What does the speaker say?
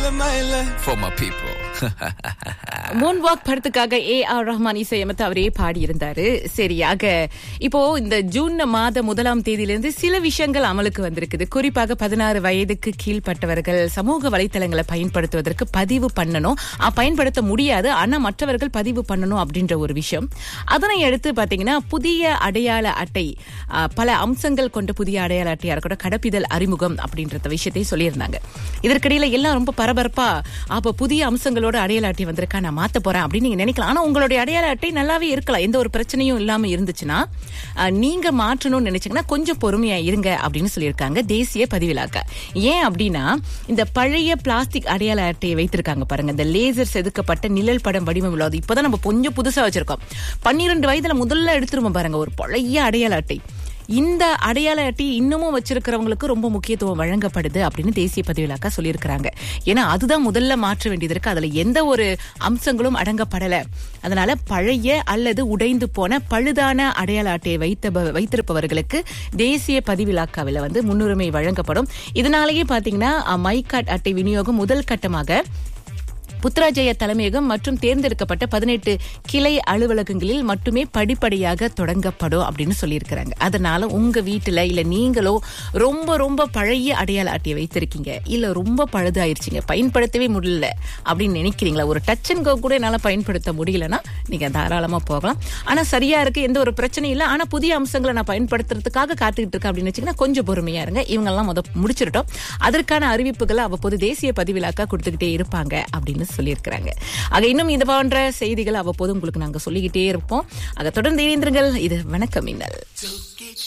For my people. Moon walk படத்துக்காக A R Rahman இசையமைத்து அவரே பாடியிருந்தாரு சரியாக இப்போ இந்த ஜூன் மாத முதலாம் தேதியிலிருந்து சில விஷயங்கள் அமலுக்கு வந்திருக்குது குறிப்பாக பதினாறு வயதுக்கு கீழ்ப்பட்டவர்கள் சமூக வலைத்தளங்களை பயன்படுத்துவதற்கு பதிவு பண்ணணும் அ, பயன்படுத்த முடியாது ஆனா மற்றவர்கள் பதிவு பண்ணணும் அப்படின்ற ஒரு விஷயம் அதனை அடுத்து பாத்தீங்கன்னா புதிய அடையாள அட்டை அ, பல அம்சங்கள் கொண்ட புதிய அடையாள அட்டையா இருக்கட்டும் கடப்பிதழ் அறிமுகம் அப்படின்ற விஷயத்தை சொல்லியிருந்தாங்க இதற்கிடையில எல்லாம் ரொம்ப பரபரப்பா அப்ப புதிய அம்சங்களோட அடையாள அட்டை வந்திருக்கா நான் மாத்த போறேன் அப்படின்னு நீங்க நினைக்கலாம் ஆனா உங்களுடைய அடையாள அட்டை நல்லாவே இருக்கலாம் எந்த ஒரு பிரச்சனையும் இல்லாம இருந்துச்சுன்னா அஹ், நீங்க மாற்றணும்னு நினைச்சீங்கன்னா கொஞ்சம் பொறுமையா இருங்க அப்படின்னு சொல்லியிருக்காங்க தேசிய பதிவிலாக்க ஏன் அப்படின்னா இந்த பழைய பிளாஸ்டிக் அடையாள அட்டையை வைத்திருக்காங்க பாருங்க இந்த லேசர் செதுக்கப்பட்ட நிழல் படம் வடிவம் உள்ளது இப்பதான் நம்ம கொஞ்சம் புதுசா வச்சிருக்கோம் பன்னிரெண்டு வயதுல முதல்ல எடுத்துருவோம் பாருங்க ஒரு பழைய அடையாள அட்டை இந்த அடையாள அட்டை இன்னமும் வச்சிருக்கிறவங்களுக்கு ரொம்ப முக்கியத்துவம் வழங்கப்படுது அப்படின்னு தேசிய பதிவிலாக்கா சொல்லியிருக்கிறாங்க ஏன்னா அதுதான் முதல்ல மாற்ற வேண்டியது இருக்கு அதுல எந்த ஒரு அம்சங்களும் அடங்கப்படல அதனால பழைய அல்லது உடைந்து போன பழுதான அடையாள அட்டையை வைத்த வைத்திருப்பவர்களுக்கு தேசிய பதிவிலாக்காவில் வந்து முன்னுரிமை வழங்கப்படும் இதனாலேயே பாத்தீங்கன்னா மை கார்டு அட்டை விநியோகம் முதல் கட்டமாக புத்ராஜய தலைமையகம் மற்றும் தேர்ந்தெடுக்கப்பட்ட பதினெட்டு கிளை அலுவலகங்களில் மட்டுமே படிப்படியாக தொடங்கப்படும் அப்படின்னு சொல்லியிருக்கிறாங்க அதனால உங்க வீட்டுல இல்ல நீங்களோ ரொம்ப ரொம்ப பழைய அடையாள அட்டையை வைத்திருக்கீங்க இல்ல ரொம்ப பழுதாயிருச்சுங்க பயன்படுத்தவே முடியல அப்படின்னு நினைக்கிறீங்களா ஒரு டச் அண்ட் கோ கூட என்னால பயன்படுத்த முடியலன்னா நீங்க தாராளமா போகலாம் ஆனா சரியா இருக்கு எந்த ஒரு பிரச்சனையும் இல்ல ஆனா புதிய அம்சங்களை நான் பயன்படுத்துறதுக்காக காத்துக்கிட்டு இருக்கேன் அப்படின்னு வச்சீங்கன்னா கொஞ்சம் பொறுமையா இருங்க இவங்க எல்லாம் முத முடிச்சிருட்டோம் அதற்கான அறிவிப்புகளை அவ்வப்போது தேசிய பதிவிலாக்கா கொடுத்துக்கிட்டே இருப்பாங்க அப்படின்னு சொல்லியிருக்கிறாங்க ஆக இன்னும் இது போன்ற செய்திகள் அவ்வப்போது உங்களுக்கு நாங்க சொல்லிக்கிட்டே இருப்போம் ஆக தொடர்ந்து இணைந்திருங்கள் இது வணக்கம் மின்னல்